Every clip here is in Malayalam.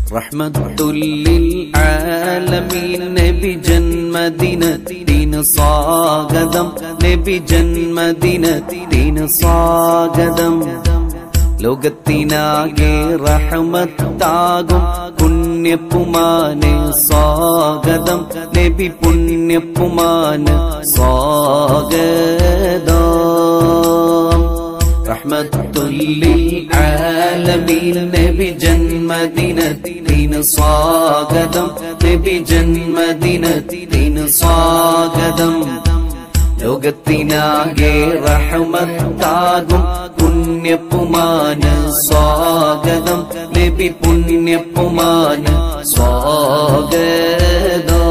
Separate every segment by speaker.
Speaker 1: റഹ്മത്തുല്ലിൽആലമീൻ നബി ജന്മദിനത്തിന് സ്വാഗതം നബി ജന്മദിനത്തിന് സ്വാഗതം ലോകത്തിനാകെ റഹ്മത്താകും പുണ്യപ്പുമാന് സ്വാഗതം നബി പുണ്യപ്പുമാന് സ്വാഗതം റഹ്മത്തുല്ലിൽആലമീൻ നബി ജന്മദിനത്തിന് സ്വാഗതം നബി ജന്മദിനത്തിന് സ്വാഗതം ലോകത്തിനാകെ റഹ്മത്താകും പുണ്യപ്പുമാന് സ്വാഗതം നബി പുണ്യപ്പുമാന് സ്വാഗതം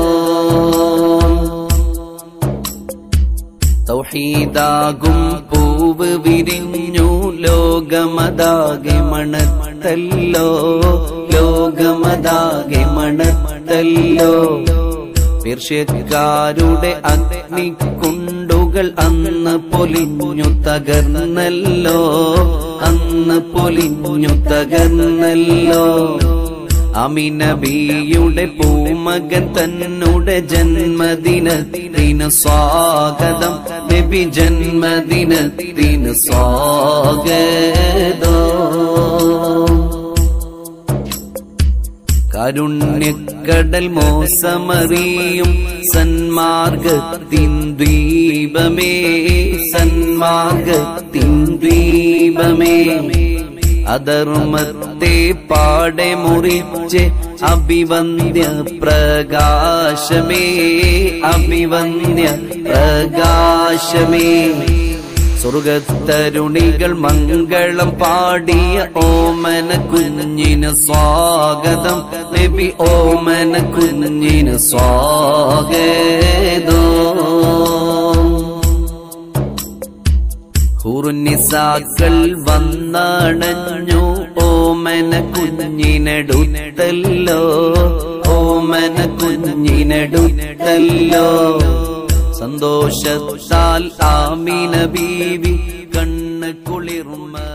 Speaker 1: തൗഹീദാകും പൂവ് വിരിഞ്ഞു ലോകമതാകെ മണത്തല്ലോ ലോകമതാകെ മണത്തല്ലോ പേർഷ്യക്കാരുടെ അഗ്നിക്കുണ്ടുകൾ അന്ന് പൊലിഞ്ഞു തകർന്നല്ലോ അന്ന് പൊലിഞ്ഞു തകർന്നല്ലോ അമിനബിയുടെ പൂമകൻ തന്നുടെ ജന്മദിനത്തിന് സ്വാഗതം നബി ജന്മദിനത്തിന് സ്വാഗതം കാരുണ്യക്കടൽ മോസമറിയും സന്മാർഗത്തിൻ ദ്വീപമേ സന്മാർഗത്തിൻ ദ്വീപമേ അധർമ്മത്തെ പാടെ മുറിച്ച് അഭിവന്ദ്യ പ്രകാശമേ അഭിവന്ദ്യ പ്രകാശമേ സ്വർഗത്തരുണികൾ മംഗളം പാടിയ ഓമന കുഞ്ഞിന് സ്വാഗതം നബി ഓമന കുഞ്ഞിന് സ്വാഗതം ഹുറുനിസാക്കൾ വന്നണഞ്ഞു ഓമന കുഞ്ഞിനടുത്തല്ലോ ഓമന കുഞ്ഞിനടുത്തല്ലോ സന്തോഷത്താൽ ആമിന ബീവി കണ്ണ് കുളിർമ